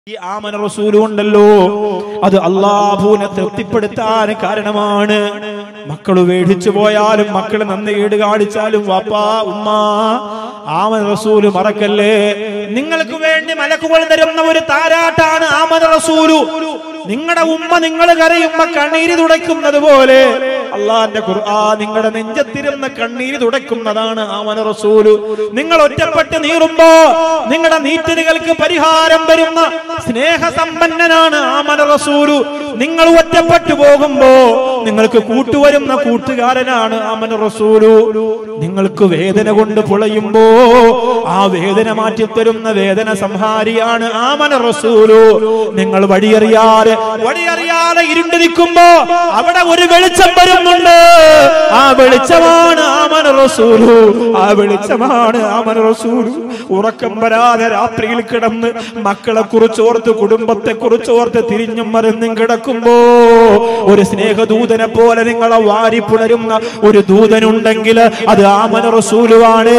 ഈ ആമന റസൂലും ഉണ്ടല്ലോ അത് അള്ളാഹുവിനെ തൃപ്തിപ്പെടുത്താൻ കാരണമാണ് മക്കള് വേടിച്ചു പോയാലും മക്കള് നന്ദി കേട് കാണിച്ചാലും വാപ്പാ ഉമ്മ ആമന റസൂല് മറക്കല്ലേ നിങ്ങൾക്ക് വേണ്ടി മലക്കുകൾ തരുന്ന ഒരു താരാട്ടാണ് ആമന റസൂലു നിങ്ങളുടെ ഉമ്മ നിങ്ങൾ കരയുമ്പോ കണ്ണീര് തുടയ്ക്കുന്നത് പോലെ അള്ളാന്റെ ഖുർആ നിങ്ങളുടെ നെഞ്ചത്തിരുന്ന കണ്ണീര് തുടയ്ക്കുന്നതാണ് ആമന റസൂലു നിങ്ങൾ ഒറ്റപ്പെട്ട് നീറുമ്പോ നിങ്ങളുടെ നീറ്റലുകൾക്ക് പരിഹാരം വരുന്ന സ്നേഹസമ്പന്നനാണ് ആമന റസൂലു നിങ്ങൾ ഒറ്റപ്പെട്ടു പോകുമ്പോ നിങ്ങൾക്ക് കൂട്ടുവരുന്ന കൂട്ടുകാരനാണ് ആമന റസൂലു നിങ്ങൾക്ക് വേദന കൊണ്ട് പുളയുമ്പോ ആ വേദന മാറ്റിത്തരുന്ന വേദന സംഹാരിയാണ് ആമന റസൂലു നിങ്ങൾ വഴിയറിയാതെ വഴിയറിയാതെ ഇരുണ്ട് നിൽക്കുമ്പോ അവിടെ ഒരു വെളിച്ചം വരുന്നുണ്ട് ആ വെളിച്ചമാണ് ആമന റസൂലു ആ വെളിച്ചമാണ് ആമന റസൂലു ഉറക്കം വരാതെ രാത്രിയിൽ കിടന്ന് മക്കളെ കുറിച്ചോർത്ത് കുടുംബത്തെ കുറിച്ചോർത്ത് തിരിഞ്ഞും മറിഞ്ഞും കിടക്കുമ്പോ ഒരു സ്നേഹദൂതനെ പോലെ നിങ്ങളെ വാരി പുണരുന്ന ഒരു ദൂതനുണ്ടെങ്കിൽ അത് ആമന റസൂലുവാണ്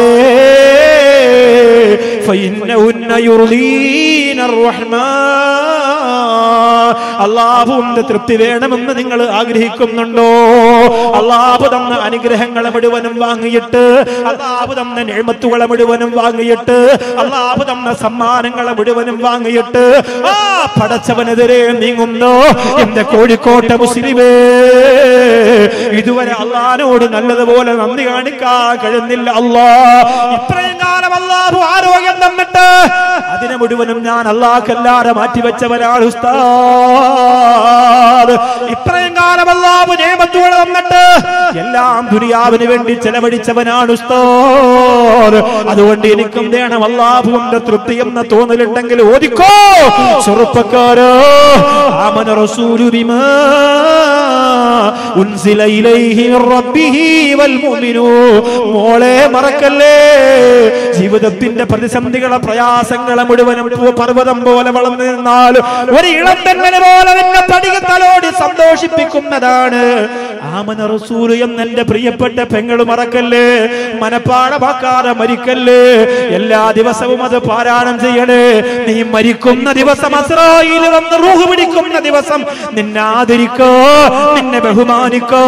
فإنهن يرضين الرحمن അള്ളാഹുവിന്റെ തൃപ്തി വേണമെന്ന് നിങ്ങൾ ആഗ്രഹിക്കുന്നുണ്ടോ അള്ളാഹു തന്ന അനുഗ്രഹങ്ങളെ മുഴുവനും വാങ്ങിയിട്ട് അള്ളാഹു തന്ന നിഴമത്തുകളെ മുഴുവനും വാങ്ങിയിട്ട് അള്ളാഹു തന്ന സമ്മാനങ്ങളെ മുഴുവനും വാങ്ങിയിട്ട് ആ പടച്ചവനെതിരെ നീങ്ങുന്നു എന്റെ കോഴിക്കോട്ടെ മുസ്ലിമേ ഇതുവരെ അള്ളഹാനോട് നല്ലതുപോലെ നന്ദി കാണിക്കാൻ കഴിയുന്നില്ല അള്ളാ ഇത്രയും കാലം അള്ളാഹു ആരോഗ്യം തന്നിട്ട് അതിനെ മുഴുവനും ഞാൻ അള്ളാഹ്ക്കല്ലാതെ മാറ്റിവെച്ചവനാണ് ഉസ്താദ് ഇത്രയും കാലം അള്ളാഹു നിയമത്തുകൾ തന്നിട്ട് എല്ലാം ദുനിയാവിന് വേണ്ടി ചെലവഴിച്ചവനാണ് ഉസ്താദ് അതുകൊണ്ട് എനിക്കും വേണം അള്ളാഹുവിന്റെ തൃപ്തി എന്ന തോന്നലുണ്ടെങ്കിൽ ഓദിക്കോ ചെറുപ്പക്കാരോ ആമന റസൂലു ബിമാ ഉൻസില ഇലൈഹി മിർ റബ്ബിഹി വൽ മുഅ്മിനൂ മോളെ മറക്കല്ലേ ജീവിതത്തിന്റെ പ്രതിസന്ധികളെ പ്രയാസങ്ങളെ മുഴുവനും പൂ- പർവ്വതം പോലെ വളർന്നു നിന്നാൽ ഒരു ഇളം തെന്നലെ പോലെ നിന്നെ പടികത്തലോടി സന്തോഷിപ്പിക്കുന്നതാണ് ആമന റസൂല് എന്ന എന്റെ പ്രിയപ്പെട്ട പെങ്ങള് മറക്കല്ലേ മനപ്പാടമാക്കാതെ മരിക്കല്ലേ എല്ലാ ദിവസവും അത് പാരായണം ചെയ്യണേ നീ മരിക്കുന്ന ദിവസം അസ്രായിൽ വന്ന് റൂഹ് പിടിക്കുന്ന ദിവസം നിന്നെ ആദരിക്കോ നിന്നെ ബഹുമാനിക്കോ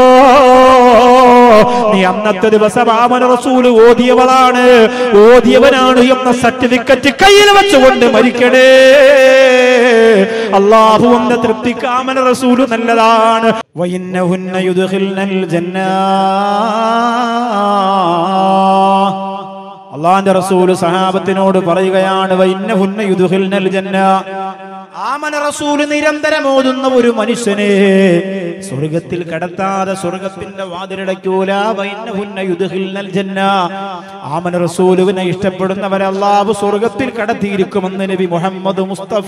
നീ അന്നത്തെ ദിവസം ആമന റസൂല് ഓതിയവളാണ് ഓതിയവനാണ് എന്ന സർട്ടിഫിക്കറ്റ് കയ്യിൽ വെച്ചുകൊണ്ട് മരിക്കണേ അള്ളാഹുവിന്റെ തൃപ്തിക്ക് ആമന റസൂല് നല്ലതാണ് വൈന്നഹുന്ന യുദ്ഖിൽനൽ ജന്നാ അള്ളാന്റെ റസൂല് സഹാബത്തിനോട് പറയുകയാണ് വൈന്നഹുന്ന യുദ്ഖിൽനൽ ജന്ന ആമന റസൂല് നിരന്തരം ഓതുന്ന ഒരു മനുഷ്യനെ സ്വർഗത്തിൽ കടത്താതെ സ്വർഗത്തിന്റെ വാതിലടയ്ക്കൂല വൈന്നഹുന്ന യുദ്ഖിൽനൽ ജന്ന ആമന റസൂലുവിനെ ഇഷ്ടപ്പെടുന്നവരെ അള്ളാഹു സ്വർഗത്തിൽ കടത്തിയിരിക്കുമെന്ന് നബി മുഹമ്മദ് മുസ്തഫ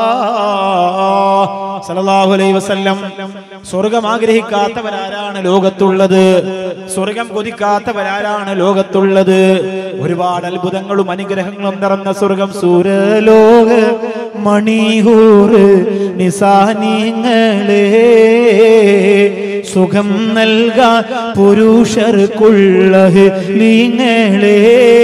സല്ലല്ലാഹു അലൈഹി വസല്ലം സ്വർഗം ആഗ്രഹിക്കാത്തവരാരാണ് ലോകത്തുള്ളത് സ്വർഗം കൊതിക്കാത്തവരാരാണ് ലോകത്തുള്ളത് ഒരുപാട് അത്ഭുതങ്ങളും അനുഗ്രഹങ്ങളും നിറഞ്ഞ സ്വർഗം സൂര്യലോക മണിഹൂറ് നിസാനിങ്ങളെ സുഖം നൽകാൻ പുരുഷർക്കുള്ള ലീങ്ങളെ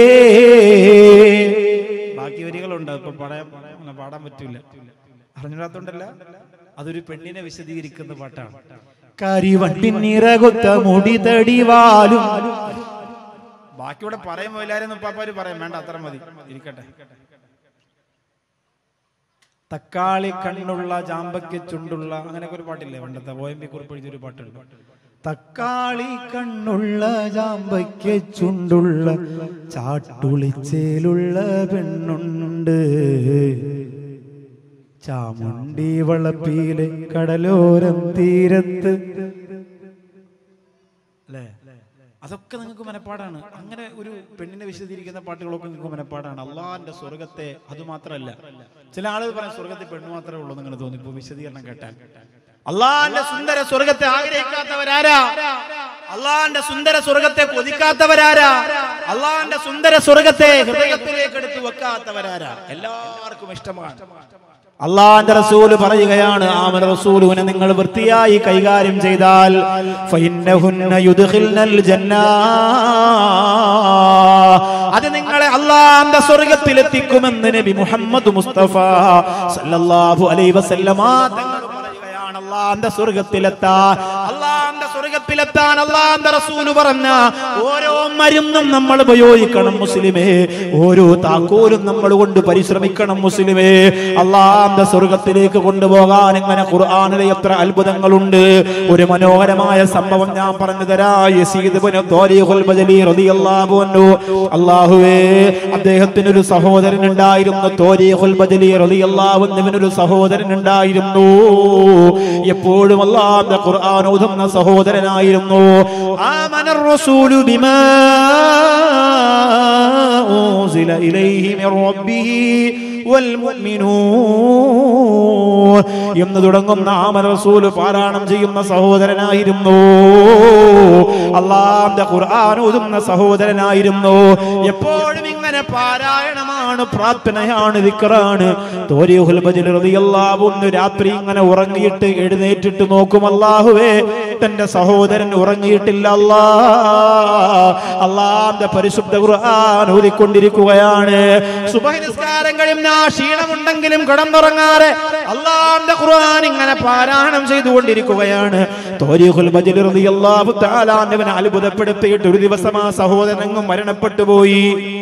ബാക്കി വരികളുണ്ട് ഇപ്പൊ പറയാൻ പാടാൻ പറ്റൂല അറിഞ്ഞിടാത്തോണ്ടല്ല അതൊരു പെണ്ണിനെ വിശദീകരിക്കുന്ന പാട്ടാണ് കരിവണ്ടിനിറകുത്ത മുടി തടിവാലും ബാക്കിയൂടെ പറയുമ്പോ എല്ലാരും പാപ്പാര് പറയാം വേണ്ട അത്ര മതി ഇരിക്കട്ടെ തക്കാളി കണ്ണുള്ള ജാമ്പയ്ക്ക് ചുണ്ടുള്ള അങ്ങനെയൊക്കെ ഒരു പാട്ടില്ലേ പണ്ടത്തെ ഒ എം പി കുറിപ്പ് എഴുതിയൊരു പാട്ടുണ്ട് തക്കാളി കണ്ണുള്ള ജാമ്പയ്ക്ക് ചുണ്ടുള്ള ചാട്ടുളിച്ചേലുള്ള പെണ്ണുണ്ട് ചാമുണ്ടി വളപ്പിയിലെ കടലോരം തീരത്ത് അല്ലേ അതൊക്കെ നിങ്ങൾക്ക് മനപ്പാടാണ് അങ്ങനെ ഒരു പെണ്ണിനെ വിശദീകരിക്കുന്ന പാട്ടുകളൊക്കെ നിങ്ങൾക്ക് മനപ്പാടാണ് അള്ളാഹിന്റെ സ്വർഗത്തെ അത് മാത്രമല്ല ചില ആളുകൾ പറയാം സ്വർഗത്തിൽ പെണ്ണ് മാത്രമേ ഉള്ളൂ നിങ്ങൾ തോന്നി ഇപ്പൊ വിശദീകരണം കേട്ടാൽ അള്ളാഹിന്റെ സുന്ദര സ്വർഗത്തെ ആഗ്രഹിക്കാത്തവരാരാ അള്ളാഹിന്റെ സുന്ദര സ്വർഗത്തെ കൊതിക്കാത്തവരാരാ അള്ളാഹിന്റെ സുന്ദര സ്വർഗത്തെ ഹൃദയത്തിലേക്ക് എടുത്തു വെക്കാത്തവരാരാ എല്ലാവർക്കും ഇഷ്ടമാണ് അള്ളാന്റെ റസൂല് പറയുകയാണ് ആമന റസൂലുവിനെ നിങ്ങൾ വൃത്തിയായി കൈകാര്യം ചെയ്താൽ ഫഇന്നഹുന്ന യുദ്ഖിൽനൽ ജന്നാ. അത് നിങ്ങളെ അള്ളാന്റെ സ്വർഗത്തിലെത്തിക്കുമെന്ന് നബി മുഹമ്മദ് മുസ്തഫ സല്ലല്ലാഹു അലൈഹി വസല്ലമ തങ്ങൾ പറയുകയാണ് അള്ളാന്റെ സ്വർഗത്തിലെത്താൻ അള്ളാന്റെ സ്വർഗത്തിലെത്താൻ അള്ളാന്റെ റസൂല് പറഞ്ഞ ഓരോ മരുന്നും നമ്മൾ ഉപയോഗിക്കണം മുസ്ലിമേ ഓരോ താക്കോലും നമ്മൾ കൊണ്ട് പരിശ്രമിക്കണം മുസ്ലിമേ അള്ളാന്റെ സ്വർഗത്തിലേക്ക് കൊണ്ടുപോകാൻ ഇങ്ങനെ ഖുർആാനിലെ എത്ര അത്ഭുതങ്ങളുണ്ട് ഒരു മനോഹരമായ സംഭവം ഞാൻ പറഞ്ഞു തരാ യസീദ് ഇബ്നു ത്വാരിഖുൽ ബജലി റളിയല്ലാഹു അൻഹു അല്ലാഹുവേ അദ്ദേഹത്തിന് ഒരു സഹോദരൻ ഉണ്ടായിരുന്നു തോരീഖുൽ ബജലി റളിയല്ലാഹു അൻഹുവിന് ഒരു സഹോദരൻ ഉണ്ടായിരുന്നു എപ്പോഴും അല്ലാഹുവിന്റെ ഖുർആൻ ഓതുന്ന സഹോദരനായിരുന്നു ആമനർ റസൂലു ബിമാ أنزل إليه من ربه والمؤمنون എന്ന് തുടങ്ങുന്ന ആമന റസൂല് പാരായണം ചെയ്യുന്ന സഹോദരനായിരുന്നു അള്ളാന്റെ ഖുർആൻ ഓതുന്ന സഹോദരനായിരുന്നു എപ്പോഴും ഇങ്ങനെ പാരായണമാണ് പ്രാർത്ഥനയാണ് ദിക്റാണ് തോരിയുൽ ബജൽ റളിയല്ലാഹു അൻഹു രാത്രി ഇങ്ങനെ ഉറങ്ങിയിട്ട് എഴുന്നേറ്റിട്ട് നോക്കും അല്ലാഹുവേ തന്റെ സഹോദരൻ ഉറങ്ങിയിട്ടില്ല അല്ലാ അള്ളാന്റെ പരിശുദ്ധ ഖുർആൻ ഓതിക്കൊണ്ടിരിക്കുകയാണ് സുബഹി നിസ്കാരം കഴിയുന്ന ക്ഷീണമുണ്ടെങ്കിലും കിടന്നുറങ്ങാതെ അള്ളാന്റെ ഖുർആൻ ഇങ്ങനെ പാരായണം ചെയ്തുകൊണ്ടിരിക്കുകയാണ് തോരീഖുൽ ബജൽ റളിയല്ലാഹു തആല അവനെ അത്ഭുതപ്പെടുത്തിയിട്ട് ഒരു ദിവസം ആ സഹോദരൻ അങ്ങ് മരണപ്പെട്ടു പോയി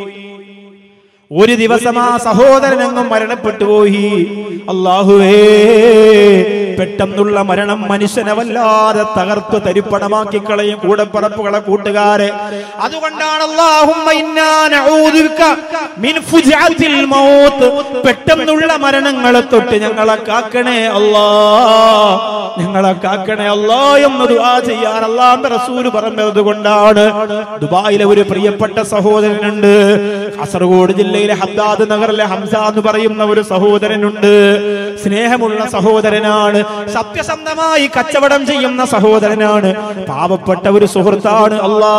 ഒരു ദിവസം ആ സഹോദരനങ്ങും മരണപ്പെട്ടു പോയി അള്ളാഹുവേ പെട്ടെന്നുള്ള മരണം മനുഷ്യനെ വല്ലാതെ തകർത്ത് തരിപ്പണമാക്കി കളയും കൂടപ്പറപ്പുകളെ കൂട്ടുകാരെ അതുകൊണ്ടാണ് അല്ലാഹുമ്മ ഇന്നാ നഊദു ബിക മിൻ ഫുജഅത്തിൽ മൗത്ത് പെട്ടെന്നുള്ള മരണങ്ങളെ തൊട്ട് ഞങ്ങളെ കാക്കണേ അല്ലാ ഞങ്ങളെ കാക്കണേ അല്ലാ എന്ന് ദുആ ചെയ്യാൻ അല്ലാഹുവിന്റെ റസൂൽ പറഞ്ഞത് കൊണ്ടാണ് ദുബായിലെ ഒരു പ്രിയപ്പെട്ട സഹോദരനുണ്ട് കാസർഗോഡ് ജില്ലയിലെ ഹദ്ദാദ് നഗറിലെ ഹംസ എന്ന് പറയുന്ന ഒരു സഹോദരനുണ്ട് സ്നേഹമുള്ള സഹോദരനാണ് സത്യസന്ധമായി കച്ചവടം ചെയ്യുന്ന സഹോദരനാണ് പാവപ്പെട്ട ഒരു സുഹൃത്താണ് അല്ലാ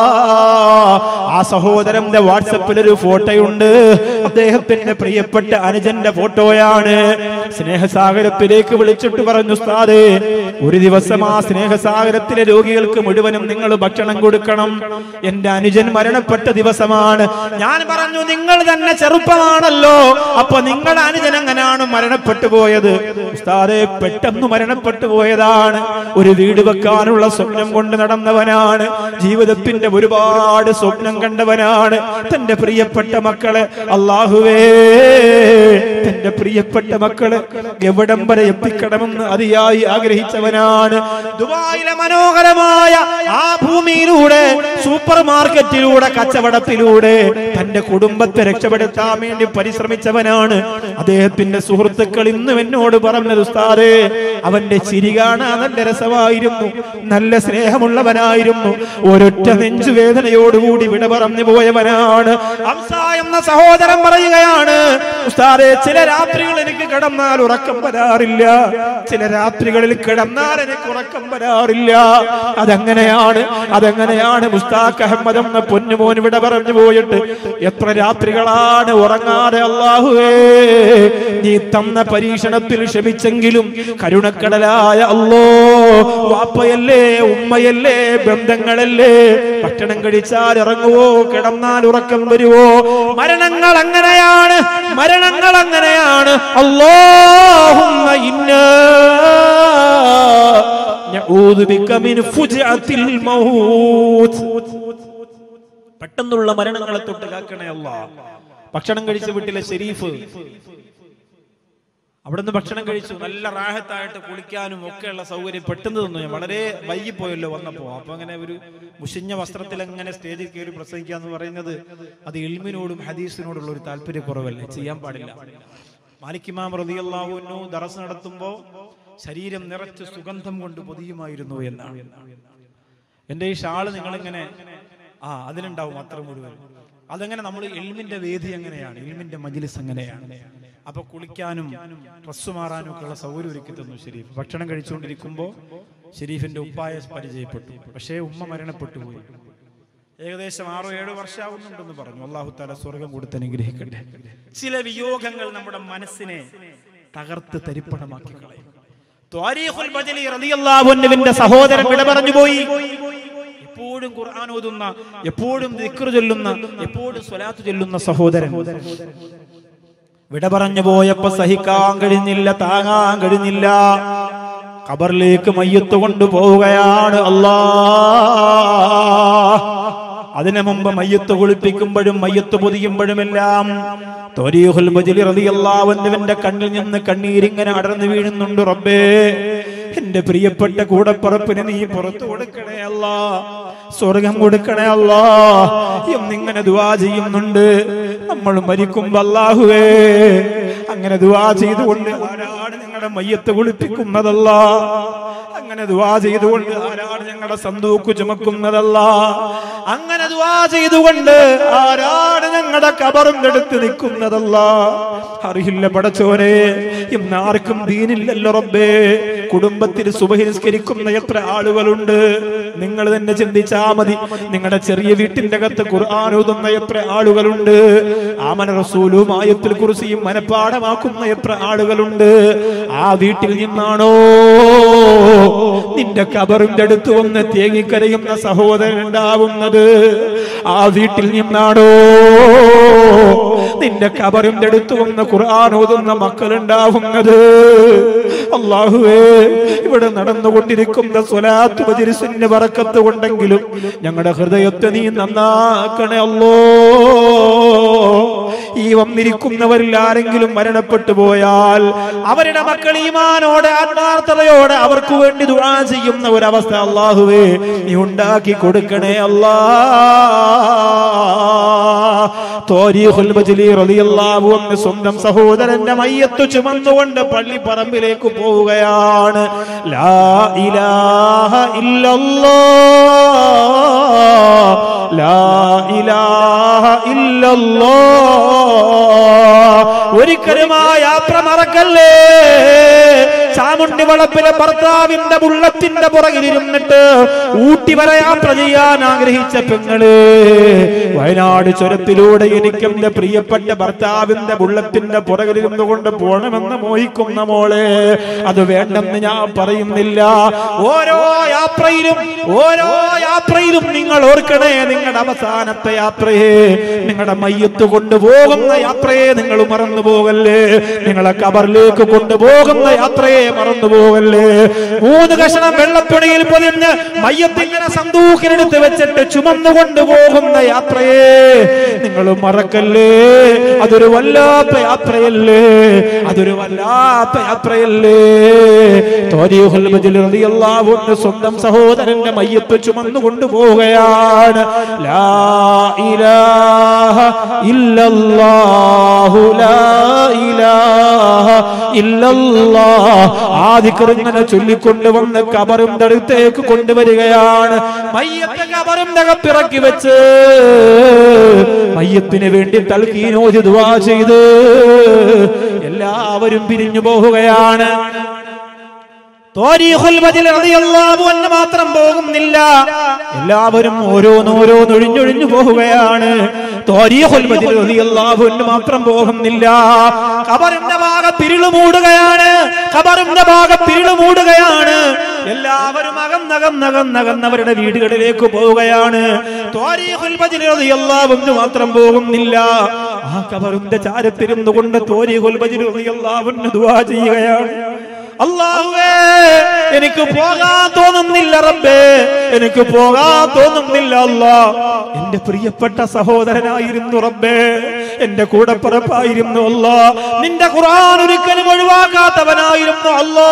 ആ സഹോദരന്റെ വാട്സപ്പിൽ ഒരു ഫോട്ടോയുണ്ട് അദ്ദേഹത്തിന്റെ പ്രിയപ്പെട്ട അനുജന്റെ ഫോട്ടോയാണ് സ്നേഹസാഗരത്തിലേക്ക് വിളിച്ചിട്ട് പറഞ്ഞു ഉസ്താദേ ഒരു ദിവസം ആ സ്നേഹസാഗരത്തിലെ രോഗികൾക്ക് മുഴുവനും നിങ്ങൾ ഭക്ഷണം കൊടുക്കണം എന്റെ അനുജൻ മരണപ്പെട്ട ദിവസമാണ് ഞാൻ പറഞ്ഞു നിങ്ങൾ തന്നെ ചെറുപ്പമാണല്ലോ അപ്പൊ നിങ്ങളുടെ അനുജൻ എങ്ങനെയാണ് മരണപ്പെട്ടു പോയത് ഉസ്താദെ പെട്ടെന്ന് മരണപ്പെട്ടു പോയതാണ് ഒരു വീട് വെക്കാനുള്ള സ്വപ്നം കൊണ്ട് നടന്നവനാണ് ജീവിതത്തിന്റെ ഒരുപാട് സ്വപ്നം കണ്ടവനാണ് തന്റെ പ്രിയപ്പെട്ട മക്കളെ അള്ളാഹുവേ തന്റെ പ്രിയപ്പെട്ട മക്കളെ എവിടം വരെ എത്തിക്കണമെന്ന് അതിയായി ആഗ്രഹിച്ചവനാണ് ദുബായിലെ മനോഹരമായ ആ ഭൂമിയിലൂടെ സൂപ്പർ മാർക്കറ്റിലൂടെ കച്ചവടത്തിലൂടെ തന്റെ കുടുംബത്തെ രക്ഷപ്പെടുത്താൻ വേണ്ടി പരിശ്രമിച്ചവനാണ് അദ്ദേഹത്തിന്റെ സുഹൃത്തുക്കൾ ഇന്നും എന്നോട് പറഞ്ഞത് ഉസ്താദേ അവന്റെ ചിരി കാണാൻ നല്ല രസമായിരുന്നു നല്ല സ്നേഹമുള്ളവനായിരുന്നു ഒരൊറ്റ നെഞ്ചുവേദനയോടുകൂടി വിട പറഞ്ഞു പോയവനാണ് ഹംസ എന്ന സഹോദരൻ പറയുകയാണ് ഉസ്താദേ ചില രാത്രികൾ എനിക്ക് കിടന്നാൽ ഉറക്കം വരാറില്ല ചില രാത്രികളിൽ കിടന്നാൽ എനിക്ക് ഉറക്കം വരാറില്ല അതെങ്ങനെയാണ് അതെങ്ങനെയാണ് മുസ്താഖ് അഹമ്മദ് എന്ന പൊന്നുമോൻ ഇവിടെ പറഞ്ഞു പോയിട്ട് എത്ര രാത്രികളാണ് ഉറങ്ങാതെ അള്ളാഹുവേ നീ തന്ന പരീക്ഷണത്തിൽ ക്ഷമിച്ചെങ്കിലും കരുണക്കടലായ അല്ലോ വാപ്പയല്ലേ ഉമ്മയല്ലേ ബന്ധങ്ങളല്ലേ ഭക്ഷണം കഴിച്ചാൽ ഇറങ്ങുവോ കിടന്നാൽ ഉറക്കം വരുവോ മരണങ്ങൾ അങ്ങനെയാണ് മരണങ്ങൾ അങ്ങനെയാണ് അല്ലാഹുമ്മ ഇന്നാ നഊദു ബിക മിൻ ഫുജ്അത്തിൽ മൗത്ത് പെട്ടെന്നുള്ള മരണങ്ങളെ തൊട്ട് കാക്കണേ അല്ലാ ഭക്ഷണം കഴിച്ച വീട്ടിലെ ഷെരീഫ് അവിടുന്ന് ഭക്ഷണം കഴിച്ചു നല്ല റാഹത്തായിട്ട് കുളിക്കാനും ഒക്കെയുള്ള സൗകര്യം പെട്ടെന്ന് തന്നു ഞാൻ വളരെ വൈകിപ്പോയല്ലോ വന്നപ്പോ അപ്പൊ അങ്ങനെ ഒരു മുഷിഞ്ഞ വസ്ത്രത്തിൽ അങ്ങനെ സ്റ്റേജിൽ കയറി പ്രസംഗിക്കുക എന്ന് പറയുന്നത് അത് എൽമിനോടും ഹദീസിനോടുള്ള ഒരു താല്പര്യക്കുറവല്ലേ ചെയ്യാൻ പാടില്ല മാലിക്കിമാം റതിയല്ലാഹുനു ദറസ് നടത്തുമ്പോ ശരീരം നിറച്ച് സുഗന്ധം കൊണ്ട് പൊതിയുമായിരുന്നു എന്നാണ് എന്റെ ഈ ഷാള് നിങ്ങളിങ്ങനെ ആ അതിനുണ്ടാവും അത്ര മുഴുവൻ അതങ്ങനെ നമ്മൾ എൽമിന്റെ വേദി എങ്ങനെയാണ് എൽമിന്റെ മജിലിസ് എങ്ങനെയാണ് അപ്പൊ കുളിക്കാനും ഡ്രസ്സ് മാറാനും ഒക്കെ ഉള്ള സൗകര്യം ഒരുക്കി തന്നു ഷെരീഫ് ഭക്ഷണം കഴിച്ചുകൊണ്ടിരിക്കുമ്പോ ഷെരീഫിന്റെ ഉപ്പായ പരിചയപ്പെട്ടു പക്ഷേ ഉമ്മ മരണപ്പെട്ടു പോയി ഏകദേശം ആറോ ഏഴോ വർഷമാവുന്നുണ്ടെന്ന് പറഞ്ഞു അള്ളാഹു താല സ്വർഗം കൊടുത്ത് അനുഗ്രഹിക്കട്ടെ ചില വിയോഗങ്ങൾ നമ്മുടെ മനസ്സിനെ തകർത്ത് തരിപ്പണമാക്കി കളയും ത്വാരീഖുൽ ബദലി റളിയല്ലാഹു അൻഹുവിന്റെ സഹോദരൻ വിട പറഞ്ഞു പോയി എപ്പോഴും ഖുർആൻ ഓതുന്ന എപ്പോഴും ദിക്ർ ചൊല്ലുന്ന എപ്പോഴും സ്വലാത്ത് ചൊല്ലുന്ന സഹോദരൻ വിട പറഞ്ഞു പോയപ്പോ സഹിക്കാൻ കഴിഞ്ഞില്ല താങ്ങാൻ കഴിഞ്ഞില്ല ഖബറിലേക്ക് മയ്യത്ത് കൊണ്ടുപോവുകയാണ് അല്ലാ അതിനു മുമ്പ് മയ്യത്ത് കുളിപ്പിക്കുമ്പോഴും മയ്യത്ത് പൊതിയുമ്പോഴുമെല്ലാം തോരീഹുൽ ബജ്ലി റളിയല്ലാഹുവിന്റെ കണ്ണിൽ നിന്ന് കണ്ണീരിങ്ങനെ അടർന്നു വീഴുന്നുണ്ട് റബ്ബേ എന്റെ പ്രിയപ്പെട്ട കൂടപ്പറപ്പിന് നീ പുറത്തു കൊടുക്കണേ അല്ല സ്വർഗം കൊടുക്കണേ അല്ല എന്നിങ്ങനെ ദുവാ ചെയ്യുന്നുണ്ട് നമ്മൾ മരിക്കുമ്പോ അല്ലാഹുവേ അങ്ങനെ ദുവാ ചെയ്തുകൊണ്ട് ആരാണ് ഞങ്ങളുടെ മയ്യത്ത് കുളിപ്പിക്കുന്നതല്ല അങ്ങനെ ദുവാ ചെയ്തുകൊണ്ട് ആരാണ് ഞങ്ങളുടെ സന്തൂക്ക് ചുമക്കുന്നതല്ല അങ്ങനെ ദുവാ ചെയ്തുകൊണ്ട് ആരാണ് ഞങ്ങളുടെ കബറും എടുത്ത് നിൽക്കുന്നതല്ല അറിയില്ല പടച്ചോനെ ഇന്ന് ആർക്കും ദീനില്ലല്ലോ റബ്ബേ കുടുംബത്തിൽ സുബഹിസ്കരിക്കുന്ന എത്ര ആളുകളുണ്ട് നിങ്ങൾ തന്നെ ചിന്തിച്ചാ മതി നിങ്ങളുടെ ചെറിയ വീട്ടിന്റെ അകത്ത് ഖുർആൻ ഓതുന്ന എത്ര ആളുകളുണ്ട് ആമന റസൂലും ആയത്തിൽ കുറിസിയും മനപ്പാടമാക്കുന്ന എത്ര ആളുകളുണ്ട് ആ വീട്ടിൽ നിന്നാണോ നിന്റെ കബറിന്റെ അടുത്ത് വന്ന് തേങ്ങിക്കരയുന്ന സഹോദരൻ ഉണ്ടാവുന്നത് ആ വീട്ടിൽ നിന്നാണോ നിന്റെ കബറിന്റെ അടുത്ത് വന്ന് ഖുർആൻ ഓതുന്ന മക്കൾ ഉണ്ടാവുന്നത് അള്ളാഹുവേ ഇവിടെ നടന്നുകൊണ്ടിരിക്കുന്ന സ്വലാത്ത് മജിരിസിന്റെ വറക്കത്ത് കൊണ്ടെങ്കിലും ഞങ്ങളുടെ ഹൃദയത്തെ നീ നന്നാക്കണേ അല്ലോ ഈ വന്നിരിക്കുന്നവരിൽ ആരെങ്കിലും മരണപ്പെട്ടു പോയാൽ അവരുടെ മക്കൾ ഈമാനോടെ ആത്മാർത്ഥതയോടെ അവർക്ക് വേണ്ടി ദുആ ചെയ്യുന്ന ഒരവസ്ഥ അള്ളാഹുവേ നീ ഉണ്ടാക്കി കൊടുക്കണേ അല്ലാ തോരീഖുൽ ബജ്ലി റളിയല്ലാഹു അൻഹു സ്വന്തം സഹോദരന്റെ മയ്യത്ത് ചുമന്നുകൊണ്ട് പള്ളിപ്പറമ്പിലേക്ക് പോവുകയാണ് ലാ ഇലാഹ ഇല്ലല്ലാഹ് ലാ ഇലാഹ ഇല്ലല്ലാഹ് ഒരിക്കലും ആ യാത്ര മറക്കല്ലേ ചാമുണ്ടി വളപ്പിലെ ഭർത്താവിന്റെ ബുള്ളത്തിന്റെ പുറകിലിരുന്നിട്ട് ഊട്ടി വരെ യാത്ര ചെയ്യാൻ ആഗ്രഹിച്ച പെങ്ങള് വയനാട് ചുരത്തിലൂടെ എനിക്ക് എന്റെ പ്രിയപ്പെട്ട ഭർത്താവിന്റെ ബുള്ളത്തിന്റെ പുറകിലിരുന്നു കൊണ്ട് പോണമെന്ന് മോഹിക്കുന്ന മോളെ അത് വേണ്ടെന്ന് ഞാൻ പറയുന്നില്ല ഓരോ യാത്രയിലും ഓരോ യാത്രയിലും നിങ്ങൾ ഓർക്കണേ നിങ്ങളുടെ അവസാനത്തെ യാത്രയെ നിങ്ങളുടെ മയ്യത്ത് കൊണ്ടുപോകുന്ന യാത്രയെ നിങ്ങൾ മറന്നു പോകല്ലേ നിങ്ങളെ കബറിലേക്ക് കൊണ്ടുപോകുന്ന യാത്രയെ മറന്നു പോകല്ലേ മൂന്ന് കഷണം വെള്ളത്തുണിയിൽ പൊതിഞ്ഞ് മയ്യത്തിങ്ങനെ സന്തൂക്കിനെടുത്ത് വെച്ചിട്ട് ചുമന്നു കൊണ്ടുപോകുന്ന യാത്രയെ നിങ്ങൾ മറക്കല്ലേ അതൊരു വല്ലാത്ത യാത്രയല്ലേ അതൊരു വല്ലാത്ത യാത്രയല്ലേ തോരീഹുൽ മജ്ലിസ് റളിയല്ലാഹു അൻഹു സ്വന്തം സഹോദരന്റെ മയ്യത്ത് ചുമന്നു കൊണ്ടുപോവുകയാണ് ലാ ഇലാഹ ഇല്ലല്ലാഹു ലാ ഇലാഹ ഇല്ലല്ലാഹ് ആ ദിക്ർ ഇങ്ങനെ ചൊല്ലിക്കൊണ്ട് വന്ന് കബറിന്റെ അടുത്തേക്ക് കൊണ്ടുവരികയാണ് മയ്യത്ത് കബറിന്റെ അകത്തിറക്കി വെച്ച് മയ്യത്തിന് വേണ്ടി തൽക്കീനോജ് ദുആ ചെയ്ത് എല്ലാവരും പിരിഞ്ഞു പോവുകയാണ് തോരീഖുൽ ബദിൽ റളിയല്ലാഹു അൻഹു മാത്രം പോകുന്നില്ല എല്ലാവരും ഓരോന്നോരോന്നൊഴിഞ്ഞൊഴിഞ്ഞു പോവുകയാണ് തോരീഖുൽ ബദിൽ റളിയല്ലാഹു അൻഹു മാത്രം പോകുന്നില്ല ഖബറിന്റെ ഭാഗം പിരിളു മൂടുകയാണ് ഖബറിന്റെ ഭാഗം പിരിളു മൂടുകയാണ് എല്ലാവരും അകന്നകന്നകന്നകന്നവരുടെ വീടുകളിലേക്ക് പോവുകയാണ് തോരീഖുൽ ബദിൽ റളിയല്ലാഹു അൻഹു മാത്രം പോകുന്നില്ല ആ ഖബറിന്റെ ചാരത്തിരുന്നു കൊണ്ട് തോരീഖുൽ ബദിൽ റളിയല്ലാഹു അൻഹു ദുആ ചെയ്യുകയാണ് അള്ളാഹുവേ എനിക്ക് പോകാൻ തോന്നുന്നില്ല റബ്ബേ എനിക്ക് പോകാൻ തോന്നുന്നില്ല അല്ലാ എന്റെ പ്രിയപ്പെട്ട സഹോദരനായിരുന്നു റബ്ബേ എന്റെ കൂടപ്പിറപ്പായിരുന്നു അല്ലാ നിന്റെ ഖുർആൻ ഒരിക്കലും ഒഴിവാക്കാത്തവനായിരുന്നു അല്ലാ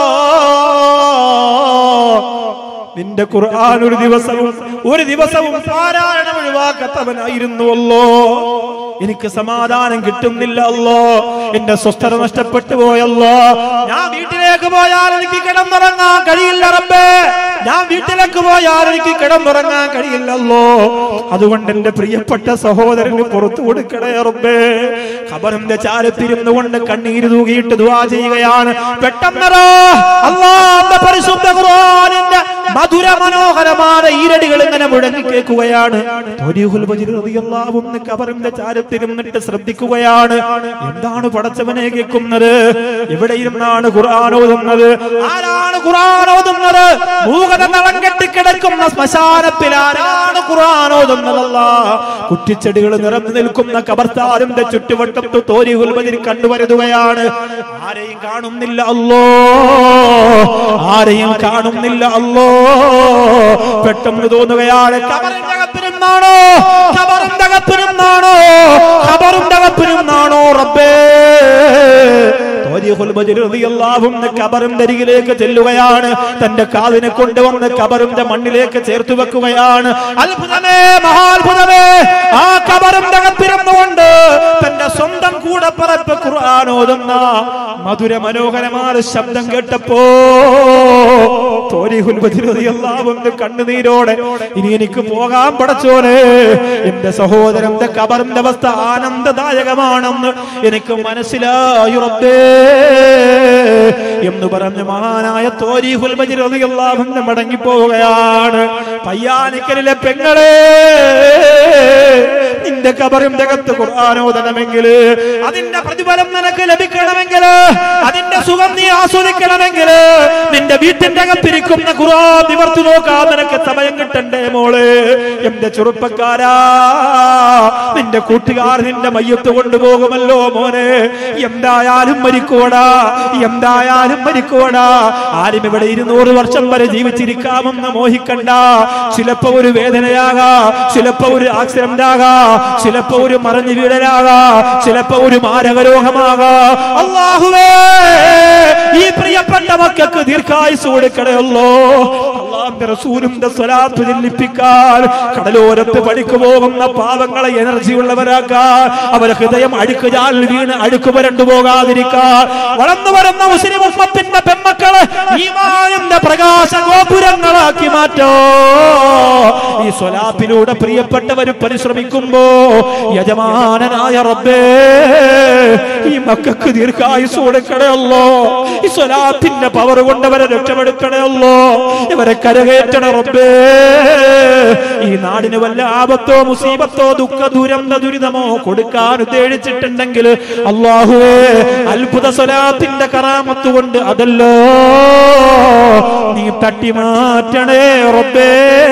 നിന്റെ ഖുർആൻ ഒരു ദിവസവും ഒരു ദിവസവും പാരായണം ഒഴിവാക്കാത്തവനായിരുന്നുവല്ലോ എനിക്ക് സമാധാനം കിട്ടുന്നില്ല അല്ലോ എന്റെ സ്വസ്ഥത നഷ്ടപ്പെട്ടു പോയല്ലോ ഞാൻ വീട്ടിലേക്ക് പോയാൽ എനിക്ക് കിടന്നുറങ്ങാൻ കഴിയില്ല റബ്ബേ ഞാൻ വീട്ടിലേക്ക് പോയാൽ എനിക്ക് കിടന്നുറങ്ങാൻ കഴിയില്ലല്ലോ അതുകൊണ്ട് എന്റെ പ്രിയപ്പെട്ട സഹോദരന് പുറത്തു കൊടുക്കണേ റബ്ബേ ഖബറിന്റെ ചാരത്തിരുന്നു കൊണ്ട് കണ്ണീര് തൂകിയിട്ട് ദുവാ ചെയ്യുകയാണ് പെട്ടെന്നറോ അള്ളാന്റെ പരിശുദ്ധ ഖുർആനിന്റെ മധുര മനോഹരമായ ഈരടികൾ ഇങ്ങനെ മുഴങ്ങി കേൾക്കുകയാണ് ത്വരീഹുൽ ബജ്ർ റളിയല്ലാഹു അൻഹു കബറിന്റെ ചാരത്തിരുന്നിട്ട് ശ്രദ്ധിക്കുകയാണ് എന്താണ് പടച്ചവനെ കേൾക്കുന്നത് എവിടെ ഇരുന്നാണ് ഖുർആൻ ഓതുന്നത് ആരാണ് ഖുർആൻ ഓതുന്നത് മൂകത നളം കെട്ടിക്കിടക്കുന്ന ശ്മശാനത്തിൽ ആരാണ് ഖുർആൻ ഓതുന്നതല്ല കുറ്റിച്ചെടികൾ നിറഞ്ഞു നിൽക്കുന്ന കബർത്താരിന്റെ ചുറ്റുവട്ടത്ത് തോരിഹുൽ ബജ്ർ കണ്ടുവരുതുകയാണ് ആരെയും കാണുന്നില്ല അല്ലോ ആരെയും കാണുന്നില്ല അല്ലോ പെട്ടെന്ന് തോന്നുകയാണ് കബറിന്റെ അകത്തിരുന്നാണോ കബറിന്റെ അകത്തിരുന്നാണോ കബറിന്റെ അകത്തിരുന്നാണോ റബ്ബേ തോരിഹുൽ ബജ്ർ റളിയല്ലാഹു അൻഹു കബറിന്റെ അരികിലേക്ക് ചെല്ലുകയാണ് തന്റെ കാതിനെ കൊണ്ടുവന്ന് കബറിന്റെ മണ്ണിലേക്ക് ചേർത്ത് വെക്കുകയാണ് അത്ഭുതമേ മഹാത്ഭുതമേ ആ കബറിന്റെ അകത്തിരുന്നുകൊണ്ട് തന്റെ സ്വന്തം കൂടെ പറപ്പ് ഖുർആൻ ഓതുന്ന മധുര മനോഹരമായ ശബ്ദം കേട്ടപ്പോ തോരിഹുൽ ബജ്ർ റളിയല്ലാഹു അൻഹു കണ്ണുനീരോടെ ഇനി എനിക്ക് പോകാൻ പടച്ചോനെ എന്റെ സഹോദരന്റെ കബറിന്റെ അവസ്ഥ ആനന്ദദായകമാണെന്ന് എനിക്ക് മനസ്സിലായി റബ്ബേ എന്ന് പറഞ്ഞ് മഹാനായ തോരീഹുൽ ബജ്ർ റളിയല്ലാഹു അൻഹു മടങ്ങി പോവുകയാണ് പയ്യാനിക്കലിലെ പെങ്ങളെ നിന്റെ കബറിന്റെ അകത്ത് ഖുർആാനോദനമെങ്കിൽ അതിന്റെ പ്രതിഫലം നിനക്ക് ലഭിക്കണമെങ്കിൽ അതിന്റെ സുഖം നീ ആസ്വദിക്കണമെങ്കിൽ നിന്റെ വീട്ടിന്റെ അകത്തിരിക്കുന്ന ഖുർആൻ നിവർത്തി നോക്കാൻ നിനക്ക് സമയം കിട്ടണ്ടേ മോള് എന്റെ ചെറുപ്പക്കാരാ നിന്റെ കൂട്ടുകാർ നിന്റെ മയ്യത്ത് കൊണ്ടുപോകുമല്ലോ മോനെ എന്തായാലും മരിക്കൂടാ എന്തായാലും മരിക്കൂടാ ആരും ഇവിടെ ഇരുന്നൂറ് വർഷം വരെ ജീവിച്ചിരിക്കാമെന്ന് മോഹിക്കണ്ട ചിലപ്പോ ഒരു വേദനയാകാ ചിലപ്പോ ഒരു ആക്സിഡന്റ് ആകാ ചിലപ്പോ ഒരു മറഞ്ഞു വീഴലാകാ ചിലപ്പോ ഒരു മാരകരോഗമാകാ അള്ളാഹുവേ ഈ പ്രിയപ്പെട്ട മക്കൾക്ക് ദീർഘായുസ് കൊടുക്കണമല്ലോ അള്ളാന്റെ റസൂലിന്റെ സ്വലാത്ത് ചെല്ലിപ്പിക്കാൻ കടലോരത്ത് പണിക്ക് പോകുന്ന പാവങ്ങളെ എനർജി ഉള്ളവരാക്കാൻ അവരെ ഹൃദയം അഴുക്കുചാൽ വീണ് അഴുക്ക് വരണ്ടു പോകാതിരിക്കാൻ വളർന്നു വരുന്ന മുസ്ലിം ഉമ്മത്തിന്റെ പെമ്മക്കളെ ഈമാനിന്റെ പ്രകാശ ഗോപുരങ്ങളാക്കി മാറ്റോ ഈ സ്വലാപ്പിലൂടെ പ്രിയപ്പെട്ടവർ പരിശ്രമിക്കുമ്പോ യജമാനനായ റബ്ബേ ഈ മക്കൾക്ക് ദീർഘായുസ് കൊടുക്കണമല്ലോ ഈ സ്വലാത്തിന്റെ പവർ കൊണ്ടവരെ രക്ഷപ്പെടുത്തണമല്ലോ ഇവരെ കരകയറ്റണ റബ്ബേ ഈ നാടിന് വല്ല ആപത്തോ മുസീബത്തോ ദുഃഖ ദുരന്ത ദുരിതമോ കൊടുക്കാൻ ഉദ്ദേശിച്ചിട്ടുണ്ടെങ്കിൽ അള്ളാഹുവേ അത്ഭുത സ്വലാത്തിന്റെ കറാമത്ത് കൊണ്ട് അതല്ലോ നീ തട്ടി മാറ്റണേ റബ്ബേ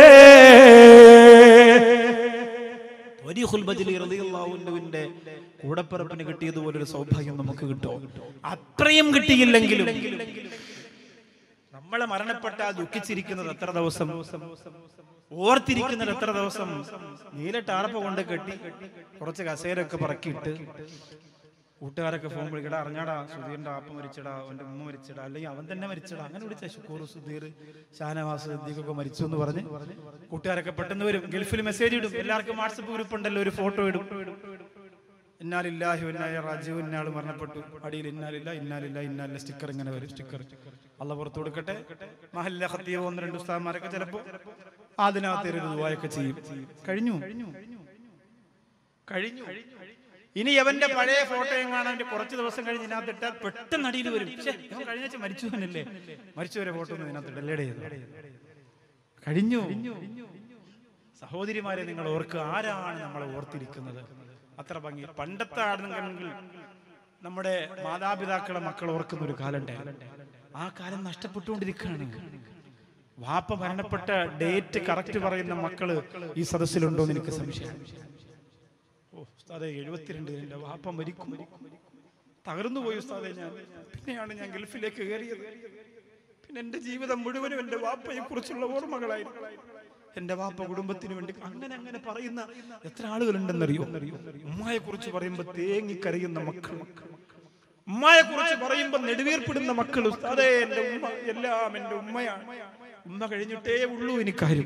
ന്റെ കൂടപ്പിറപ്പിന് കിട്ടിയതുപോലൊരു സൗഭാഗ്യം നമുക്ക് കിട്ടുമോ അത്രയും കിട്ടിയില്ലെങ്കിലും നമ്മളെ മരണപ്പെട്ടാൽ ദുഃഖിച്ചിരിക്കുന്നത് എത്ര ദിവസം ഓർത്തിരിക്കുന്നത് എത്ര ദിവസം നീല ടാർപ്പ കൊണ്ട് കെട്ടി കുറച്ച് കസേരൊക്കെ പറക്കിയിട്ട് കൂട്ടുകാരൊക്കെ ഫോൺ വിളിക്കടാ അറിഞ്ഞാടാ സുധീറിന്റെ ആപ്പ മരിച്ചടാ അവന്റെ ഉമ്മ മരിച്ചടാ അല്ലെങ്കിൽ അവൻ തന്നെ മരിച്ചടാ അങ്ങനെ വിളിച്ച ഷുക്കൂർ സുധീർ ഷാനവാസ് സിദ്ദീഖൊക്കെ മരിച്ചു എന്ന് പറഞ്ഞ് കൂട്ടുകാരൊക്കെ പെട്ടെന്ന് വരും ഗൾഫിൽ മെസ്സേജ് ഇടും എല്ലാവർക്കും വാട്സപ്പ് ഗ്രൂപ്പ് ഉണ്ടല്ലോ ഒരു ഫോട്ടോ ഇടും ഇന്നാലില്ലാഹി ഇന്നായ രാജീവ് ഇന്നാൾ മരണപ്പെട്ടു അടിയിൽ ഇന്നാലില്ല ഇന്നാലില്ല ഇന്നാലില്ല സ്റ്റിക്കർ ഇങ്ങനെ വരും സ്റ്റിക്കർ അള്ള പുറത്തു കൊടുക്കട്ടെ മഹല്ല ഹത്തീവ് ഒന്ന് രണ്ട് ഉസ്താന്മാരൊക്കെ ചിലപ്പോ അതിനകത്ത് ഒരു ദുബായൊക്കെ ചെയ്യും കഴിഞ്ഞു കഴിഞ്ഞു ഇനി അവന്റെ പഴയ ഫോട്ടോയും കാണാൻ വേണ്ടി കുറച്ച് ദിവസം കഴിഞ്ഞ് ഇതിനകത്തിട്ട് പെട്ടെന്ന് അടിയിൽ വരും ശ്ശെ, ഇവൻ കഴിഞ്ഞ ആഴ്ച മരിച്ചു തന്നെയല്ലേ മരിച്ചവരെ ഫോട്ടോ ഒന്നും ഇതിനകത്ത് ഡെലേഡ് ചെയ്തു കഴിഞ്ഞു സഹോദരിമാരെ നിങ്ങൾ ഓർക്കുക ആരാണ് നമ്മളെ ഓർത്തിരിക്കുന്നത് അത്ര ഭംഗി പണ്ടത്തെ ആണെങ്കിൽ നമ്മുടെ മാതാപിതാക്കളെ മക്കൾ ഓർക്കുന്ന ഒരു കാലം ആ കാലം നഷ്ടപ്പെട്ടുകൊണ്ടിരിക്കുകയാണ് വാപ്പ മരണപ്പെട്ട ഡേറ്റ് കറക്റ്റ് പറയുന്ന മക്കള് ഈ സദസ്സിലുണ്ടോ എന്ന് എനിക്ക് സംശയം ഓ ഉസ്താദെ എഴുപത്തിരണ്ട് എന്റെ വാപ്പ മരിക്കും തകർന്നു പോയി ഉസ്താദെ ഞാൻ പിന്നെയാണ് ഞാൻ ഗൾഫിലേക്ക് കയറിയത് പിന്നെ എന്റെ ജീവിതം മുഴുവനും എന്റെ വാപ്പയെ കുറിച്ചുള്ള ഓർമ്മകളായിരുന്നു എന്റെ വാപ്പ കുടുംബത്തിന് വേണ്ടി അങ്ങനെ അങ്ങനെ പറയുന്ന എത്ര ആളുകളുണ്ടെന്നറിയോ ഉമ്മയെ കുറിച്ച് പറയുമ്പോ തേങ്ങിക്കരയുന്ന മക്കൾ ഉമ്മയെ കുറിച്ച് പറയുമ്പോ നെടുവീർപ്പിടുന്ന മക്കൾ ഉസ്താദേ എന്റെ ഉമ്മ എല്ലാം എന്റെ ഉമ്മയാണ് ഉമ്മ കഴിഞ്ഞിട്ടേ ഉള്ളൂ എനിക്കാരും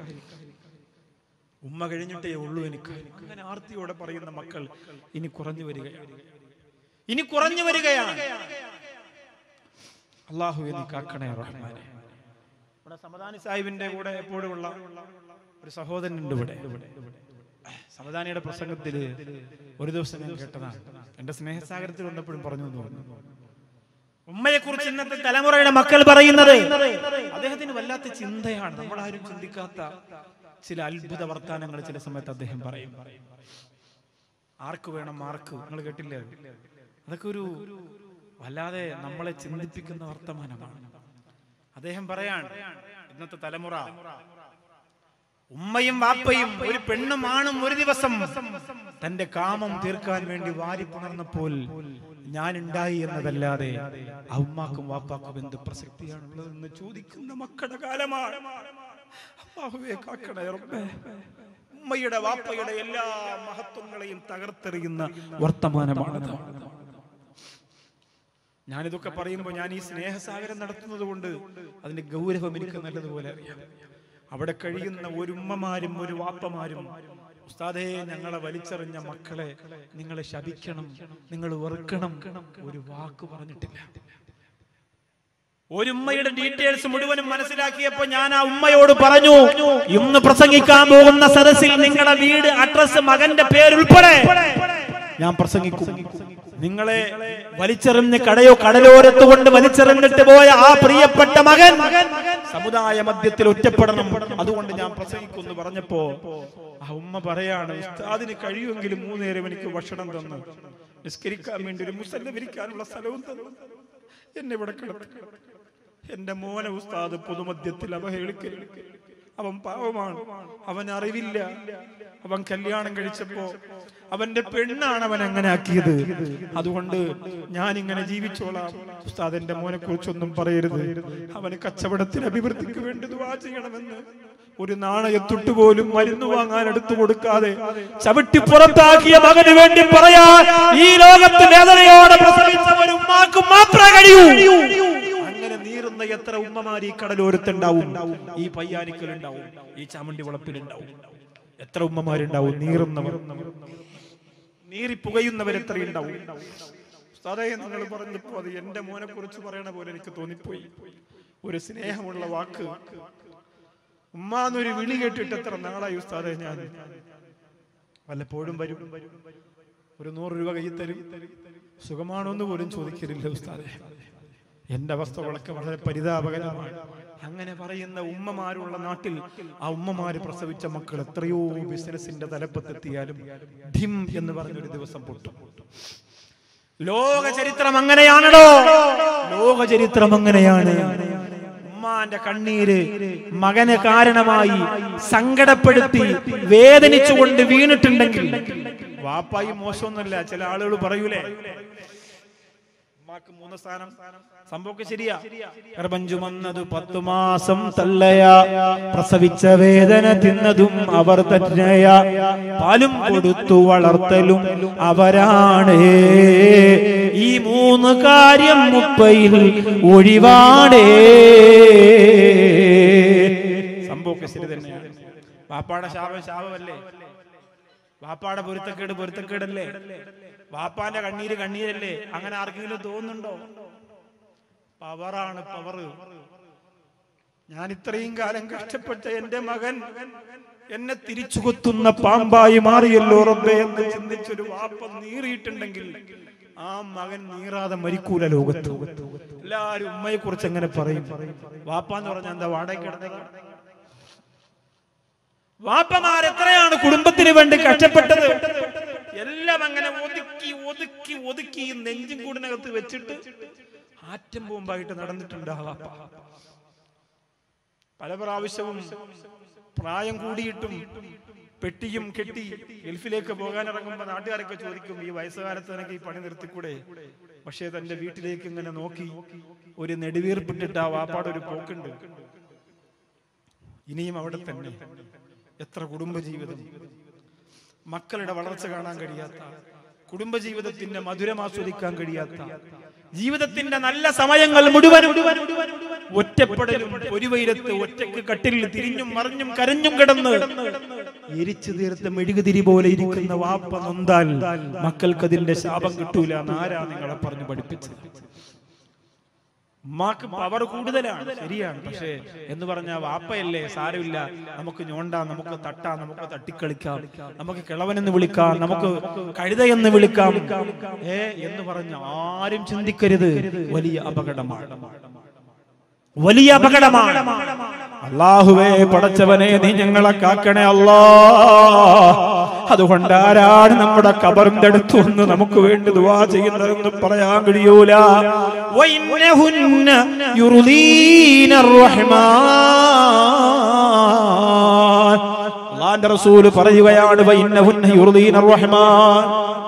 ഉമ്മ കഴിഞ്ഞിട്ടേ ഉള്ളൂ എനിക്ക് അങ്ങനെ ആർത്തിയോടെ പറയുന്ന മക്കൾ ഇനി കുറഞ്ഞു വരികയാണ് ഇനി കുറഞ്ഞു വരികയാണ് അള്ളാഹു നീ കാക്കണേ റഹ്മാനെ ഇവിടെ സമദാനി സാഹിബിന്റെ കൂടെ എപ്പോഴും ഉള്ള ഒരു സഹോദരൻ ഉണ്ട് ഇവിടെ സമദാനിയുടെ പ്രസംഗത്തിൽ ഒരു ദിവസം ഞാൻ കേട്ടതാണ് എന്റെ സ്നേഹസാഗരത്തിൽ വന്നപ്പോഴും പറഞ്ഞു എന്ന് പറഞ്ഞു ഉമ്മയെ കുറിച്ച് കുറിച്ച് ഇന്നത്തെ തലമുറയുടെ മക്കൾ പറയുന്നത് അദ്ദേഹത്തിന് വല്ലാത്ത ചിന്തയാണ് നമ്മളാരും ചിന്തിക്കാത്ത ചില അത്ഭുത വർത്താനങ്ങൾ ചില സമയത്ത് അദ്ദേഹം പറയും ആർക്ക് വേണം മാർക്ക് നിങ്ങൾ കേട്ടില്ലേ അതൊക്കെ ഒരു വല്ലാതെ നമ്മളെ ചിന്തിപ്പിക്കുന്ന വർത്തമാനമാണ് അദ്ദേഹം പറയാണ് ഇന്നത്തെ തലമുറ ഉമ്മയും വാപ്പയും ഒരു പെണ്ണും ആണും ഒരു ദിവസം തന്റെ കാമം തീർക്കാൻ വേണ്ടി വാരി പുണർന്നപ്പോൾ ഞാൻ ഉണ്ടായി എന്നതല്ലാതെ ആ ഉമ്മാക്കും വാപ്പാക്കും എന്ത് പ്രസക്തിയാണുള്ളതെന്ന് ചോദിക്കുന്ന മക്കളുടെ കാലമാണ് അല്ലാഹുവേ കാക്കണേ റബ്ബേ. ഉമ്മയുടെ വാപ്പയുടെ എല്ലാ മഹത്വങ്ങളെയും തകർത്തെറിയുന്ന വർത്തമാനമാണത് ഞാനിതൊക്കെ പറയുമ്പോൾ ഞാൻ ഈ സ്നേഹസാഗരം നടത്തുന്നത് കൊണ്ട് അതിന്റെ ഗൗരവം എനിക്ക് നല്ലതുപോലെ അറിയാം അവിടെ കഴിയുന്ന ഒരു ഉമ്മമാരും ഒരു വാപ്പമാരും ഉസ്താദേ ഞങ്ങളെ വലിച്ചെറിഞ്ഞ മക്കളെ നിങ്ങളെ ശപിക്കണം നിങ്ങൾ വെറുക്കണം ഒരു വാക്ക് പറഞ്ഞിട്ടില്ല ഒരു ഉമ്മയുടെ ഡീറ്റെയിൽസ് മുഴുവനും മനസ്സിലാക്കിയപ്പോ ഞാൻ ആ ഉമ്മയോട് പറഞ്ഞു ഇന്ന് പ്രസംഗിക്കാൻ പോകുന്ന സദസ്സിൽ നിങ്ങളുടെ വീട് അഡ്രസ് മകന്റെ പേരുൾപ്പെടെ ഞാൻ പ്രസംഗിക്കും നിങ്ങളെ വലിച്ചെറിഞ്ഞ് കടയോ കടലോരത്ത് കൊണ്ട് വലിച്ചെറിഞ്ഞിട്ട് പോയ ആ പ്രിയപ്പെട്ട മകൻ സമുദായ മധ്യത്തിൽ ഒറ്റപ്പെടണം അതുകൊണ്ട് ഞാൻ പ്രസംഗിക്കുമെന്ന് പറഞ്ഞപ്പോ ആ ഉമ്മ പറയാണ് ഉസ്താദിന് കഴിയുമെങ്കിലും മൂന്നേരം എനിക്ക് ഭക്ഷണം തന്നു നിസ്കരിക്കാൻ വേണ്ടി ഒരു മുസല്ല വിരിക്കാനുള്ള സ്ഥലവും തന്നു എന്നെ ഇവിടെ കിടത്തി എന്റെ മോനെ ഉസ്താദ് പൊതുമധ്യത്തിൽ അവഹേളിക്കരുത് അവൻ പാവമാണ് അവൻ അറിവില്ല അവൻ കല്യാണം കഴിച്ചപ്പോ അവന്റെ പെണ്ണാണ് അവൻ അങ്ങനെ ആക്കിയത് അതുകൊണ്ട് ഞാൻ ഇങ്ങനെ ജീവിച്ചോളാം ഉസ്താദ് എന്റെ മോനെ കുറിച്ചൊന്നും പറയരുത് അവന് കച്ചവടത്തിന് അഭിവൃദ്ധിക്ക് വേണ്ടി ദുആ ചെയ്യണമെന്ന് ഒരു നാണയത്തൊട്ട് പോലും മരുന്ന് വാങ്ങാൻ എടുത്തു കൊടുക്കാതെ ചവിട്ടി പുറത്താക്കിയ മകന് വേണ്ടി പറയാൻ ഈ ലോകത്ത് വേദനയോടെ പ്രസവിച്ച ഒരു ഉമ്മാക്കും മാത്രമേ കഴിയൂ അങ്ങനെ നീറുന്ന എത്ര ഉമ്മമാർ ഈ കടലോരത്തുണ്ടാവും ഈ പയ്യാനിക്കലുണ്ടാവും ഈ ചാമണ്ടി വളപ്പിലുണ്ടാവും എത്ര ഉമ്മമാരുണ്ടാവും നീറുന്നവർ നീറി പുകയുന്നവർ എത്രയുണ്ടാവും ഉസ്താദേ നിങ്ങൾ പറഞ്ഞപ്പോ അത് എന്റെ മോനെ കുറിച്ച് പറയണ പോലെ എനിക്ക് തോന്നിപ്പോയി ഒരു സ്നേഹമുള്ള വാക്ക് ഉമ്മാന്നൊരു വിളി കേട്ടിട്ട് എത്ര നാളായി ഉസ്താദെ ഞാൻ വല്ലപ്പോഴും വരും ഒരു നൂറ് രൂപ കയ്യിൽ തരും സുഖമാണോ എന്ന് പോലും ചോദിക്കലില്ല ഉസ്താദെ എന്റെ അവസ്ഥകളൊക്കെ വളരെ പരിതാപകരമാണ് അങ്ങനെ പറയുന്ന ഉമ്മമാരുള്ള നാട്ടിൽ ആ ഉമ്മമാര് പ്രസവിച്ച മക്കൾ എത്രയോ ബിസിനസിന്റെ തലപ്പത്തെത്തിയാലും ധിം എന്ന് പറഞ്ഞൊരു ദിവസം പൊട്ടും ലോക ചരിത്രം അങ്ങനെയാണല്ലോ ലോക ചരിത്രം അങ്ങനെയാണ് ഉമ്മാന്റെ കണ്ണീര് മകന് കാരണമായി സങ്കടപ്പെടുത്തി വേദനിച്ചുകൊണ്ട് വീണിട്ടുണ്ടെങ്കിൽ വാപ്പായി മോശമൊന്നുമല്ല ചില ആളുകൾ പറയൂലേ ഉമ്മാക്ക് മൂന്ന് സ്ഥാനം സംഭവമൊക്കെ ശരിയാ ഗർഭം ചുമന്നത് പത്തു മാസം തള്ളയ പ്രസവിച്ച വേദന തിന്നതും അവർ തന്നെയ പാലും കൊടുത്തു വളർത്തലും അവരാണ് ഈ മൂന്ന് കാര്യം മുപ്പയിൽ ഒഴിവാണേ സംഭവമൊക്കെ ശരി തന്നെയാണ് വാപ്പാടെ ശാപം ശാപമല്ലേ വാപ്പാടെ പൊരുത്തക്കേട് പൊരുത്തക്കേടല്ലേ വാപ്പാന്റെ കണ്ണീര് കണ്ണീരല്ലേ അങ്ങനെ ആർക്കെങ്കിലും തോന്നുന്നുണ്ടോ പവറാണ് പവർ ഞാൻ ഇത്രയും കാലം കഷ്ടപ്പെട്ട എന്റെ മകൻ എന്നെ തിരിച്ചു കൊത്തുന്ന പാമ്പായി മാറിയല്ലോ റബ്ബേ എന്ന് ചിന്തിച്ചൊരു വാപ്പ നീറിയിട്ടുണ്ടെങ്കിൽ ആ മകൻ നീറാതെ മരിക്കൂല ലോകത്ത് എല്ലാരും ഉമ്മയെ കുറിച്ച് എങ്ങനെ പറയും വാപ്പ എന്ന് പറഞ്ഞാൽ എന്താ വാടക കിടന്നേക്ക വാപ്പമാർ എത്രയാണ് കുടുംബത്തിന് വേണ്ടി കഷ്ടപ്പെട്ടത് എല്ലാം അങ്ങനെ ഒതുക്കി ഒതുക്കി ഒതുക്കി ഈ നെഞ്ചും കൂടിനകത്ത് വെച്ചിട്ട് ആറ്റം ബോംബായിട്ട് നടന്നിട്ടുണ്ട് ആ വാപ്പ പല പ്രാവശ്യവും പ്രായം കൂടിയിട്ടും പെട്ടിയും കെട്ടി ഗൾഫിലേക്ക് പോകാൻ ഇറങ്ങുമ്പോൾ നാട്ടുകാരൊക്കെ ചോദിക്കും ഈ വയസ്സുകാലത്ത് നിനക്ക് ഈ പണി നിർത്തിക്കൂടെ പക്ഷേ തന്റെ വീട്ടിലേക്ക് ഇങ്ങനെ നോക്കി ഒരു നെടുവീർപ്പിട്ടിട്ട് ആ വാപ്പാട് ഒരു പോക്കുണ്ട് ഇനിയും അവിടെ തന്നെ എത്ര കുടുംബജീവിതം മക്കളുടെ വളർച്ച കാണാൻ കഴിയാത്ത കുടുംബജീവിതത്തിന്റെ മധുരം ആസ്വദിക്കാൻ കഴിയാത്ത ജീവിതത്തിന്റെ നല്ല സമയങ്ങൾ മുഴുവൻ ഒറ്റപ്പെടലും ഒരു വെയിലത്ത് ഒറ്റക്ക് കട്ടിലിൽ തിരിഞ്ഞും മറിഞ്ഞും കരഞ്ഞും കിടന്ന് എരിച്ചു തീർത്ത മെഴുകുതിരി പോലെ ഇരിക്കുന്ന വാപ്പ നൊന്താൽ മക്കൾക്ക് അതിന്റെ ശാപം കിട്ടൂല എന്നാരാ നിങ്ങളെ പറഞ്ഞു പഠിപ്പിച്ചത് ഉമ്മാക്ക് പവർ കൂടുതലാണ് ശരിയാണ് പക്ഷേ എന്ന് പറഞ്ഞ വാപ്പയല്ലേ സാരമില്ല നമുക്ക് ഞോണ്ടാം നമുക്ക് തട്ടാം നമുക്ക് തട്ടിക്കളിക്കാം നമുക്ക് കിളവനെന്ന് വിളിക്കാം നമുക്ക് കഴുതയെന്ന് വിളിക്കാം ഏ എന്ന് പറഞ്ഞ ആരും ചിന്തിക്കരുത് വലിയ അപകടമാണ് വലിയ അപകടമാണ് അള്ളാഹുവേ പടച്ചവനെ നീ ഞങ്ങളെ കാക്കണേ അല്ലാ അതുകൊണ്ട് ആരാണ് നമ്മുടെ കബറിന്റെ അടുത്ത് വന്ന് നമുക്ക് വേണ്ടി ദുവാ ചെയ്യുന്നതെന്ന് പറയാൻ കഴിയൂല വൈന്നഹുന്ന യുർദീനർ റഹ്മാൻ അള്ളാന്റെ റസൂല് പറയുകയാണ് വൈന്നഹുന്ന യുർദീനർ റഹ്മാൻ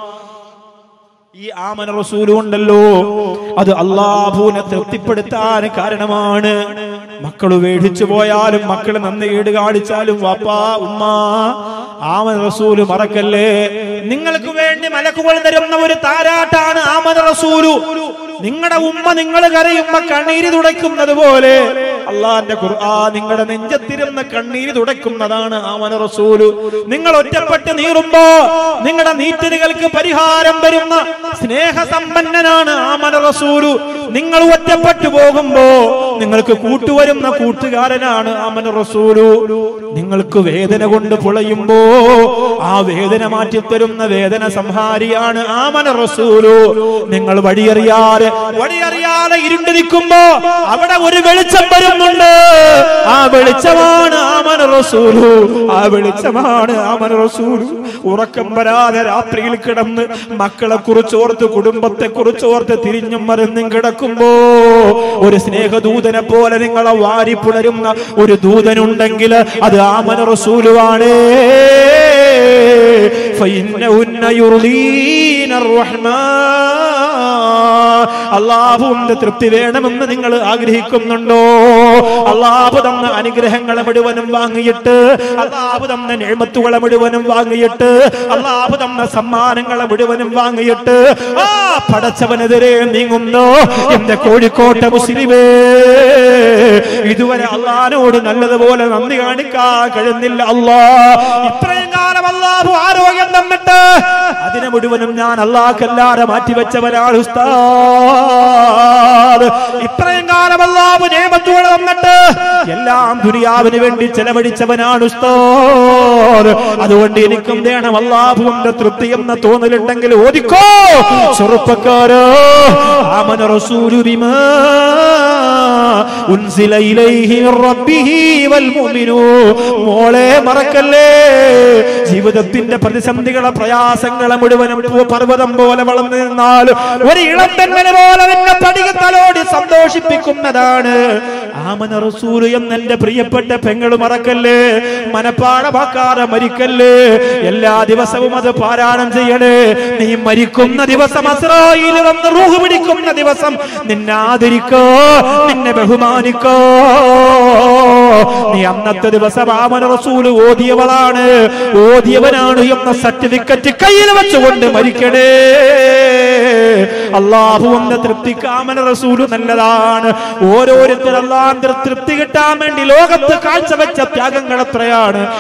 ഈ ആമന റസൂലും ഉണ്ടല്ലോ അത് അള്ളാഹുവിനെ തൃപ്തിപ്പെടുത്താൻ കാരണമാണ് മക്കൾ വേടിച്ചു പോയാലും മക്കൾ നന്ദി ഈട് കാണിച്ചാലും വാപ്പാ ഉമ്മ ആമന റസൂല് മറക്കല്ലേ നിങ്ങൾക്ക് വേണ്ടി മലക്കുകൾ തരുന്ന ഒരു താരാട്ടാണ് ആമന റസൂലു നിങ്ങളുടെ ഉമ്മ നിങ്ങൾ കരയുമ്പോ കണ്ണീര് തുടയ്ക്കുന്നത് പോലെ അള്ളാന്റെ ഖുർആ നിങ്ങളുടെ നെഞ്ചത്തിരുന്ന് കണ്ണീര് തുടയ്ക്കുന്നതാണ് ആമന റസൂലു നിങ്ങൾ ഒറ്റപ്പെട്ട് നീറുമ്പോ നിങ്ങളുടെ നീറ്റലുകൾക്ക് പരിഹാരം വരുന്ന സ്നേഹസമ്പന്നനാണ് ആമന റസൂലു നിങ്ങൾ ഒറ്റപ്പെട്ടു പോകുമ്പോ നിങ്ങൾക്ക് കൂട്ടുവരുന്ന കൂട്ടുകാരനാണ് ആമന റസൂലു നിങ്ങൾക്ക് വേദന കൊണ്ട് പുളയുമ്പോ ആ വേദന മാറ്റിത്തരുന്ന വേദന സംഹാരിയാണ് ആമന റസൂലു നിങ്ങൾ വഴിയറിയാതെ വഴിയറിയാതെ ഇരുണ്ട് നിൽക്കുമ്പോ അവിടെ ഒരു വെളിച്ചം വരുന്നുണ്ട് ആ വെളിച്ചമാണ് ആമന റസൂലു ആ വെളിച്ചമാണ് ആമന റസൂലു ഉറക്കം വരാതെ രാത്രിയിൽ കിടന്ന് മക്കളെ കുറിച്ചോർത്ത് കുടുംബത്തെ കുറിച്ചോർത്ത് തിരിഞ്ഞും മറിഞ്ഞും കിടക്കുമ്പോ ഒരു സ്നേഹദൂതനെ പോലെ നിങ്ങളെ വാരി പുണരുന്ന ഒരു ദൂതനുണ്ടെങ്കിൽ അത് ആമന റസൂലുവാണ് فإنهن يرضين الرحمن അള്ളാഹുവിന്റെ തൃപ്തി വേണമെന്ന് നിങ്ങൾ ആഗ്രഹിക്കുന്നുണ്ടോ അള്ളാഹു തന്ന അനുഗ്രഹങ്ങളെ മുഴുവനും വാങ്ങിയിട്ട് അള്ളാഹു തന്ന നിയമത്തുകളെ മുഴുവനും വാങ്ങിയിട്ട് അള്ളാഹു തന്ന സമ്മാനങ്ങളെ മുഴുവനും വാങ്ങിയിട്ട് ആ പടച്ചവനെതിരെ നീങ്ങുന്നു എന്റെ കോഴിക്കോട്ടെ മുസ്ലിമേ ഇതുവരെ അള്ളഹാനോട് നല്ലതുപോലെ നന്ദി കാണിക്കാൻ കഴിയുന്നില്ല അള്ളാ ഇത്രയും കാലം അള്ളാഹു ആരോഗ്യം തന്നിട്ട് അതിനെ മുഴുവനും ഞാൻ അള്ളാഹ്ക്കല്ലാതെ മാറ്റിവെച്ചവനാണ് ഉസ്താദ് ഇത്രയും കാലം അള്ളാഹു നിയമത്തുകൾ തന്നിട്ട് എല്ലാം ദുനിയാവിന് വേണ്ടി ചെലവഴിച്ചവനാണ് ഉസ്താദ് അതുകൊണ്ട് എനിക്കും വേണം അള്ളാഹുവിന്റെ തൃപ്തി എന്ന തോന്നലുണ്ടെങ്കിൽ ഓദിക്കോ ചെറുപ്പക്കാരോ ആമന റസൂലു ബിമാ ഉൻസില ഇലൈഹി മിർ റബ്ബിഹി വൽ മുഅ്മിനൂൻ മോളെ മറക്കല്ലേ ജീവിതത്തിന്റെ പ്രതിസന്ധികളെ പ്രയാസങ്ങളെ മുഴുവനും പൂ- പർവ്വതം പോലെ വളർന്നു നിന്നാൽ ഒരു ഇളം തെന്നലെ പോലെ നിന്നെ പടികത്തലോടി സന്തോഷിപ്പിക്കുന്നതാണ് ആമന റസൂല് എന്ന എന്റെ പ്രിയപ്പെട്ട പെങ്ങള് മറക്കല്ലേ മനപ്പാടമാക്കാതെ മരിക്കല്ലേ എല്ലാ ദിവസവും അത് പാരായണം ചെയ്യണേ നീ മരിക്കുന്ന ദിവസം അസ്രായിൽ വന്ന് റൂഹ് പിടിക്കുന്ന ദിവസം നിന്നെ ആദരിക്കോ നിന്നെ ബഹുമാനിക്കോ നീ അന്നത്തെ ദിവസം ആമന റസൂല് ഓതിയവളാണ് ഓതിയവനാണ് എന്ന സർട്ടിഫിക്കറ്റ് കയ്യിൽ വെച്ചുകൊണ്ട് മരിക്കണേ അള്ളാഹുവിന്റെ തൃപ്തി കാമന റസൂല് നല്ലതാണ് ഓരോരുത്തർ അള്ളാഹിന്റെ തൃപ്തി കിട്ടാൻ വേണ്ടി ലോകത്ത് കാഴ്ചവെച്ച ത്യാഗങ്ങൾ എത്രയാണ്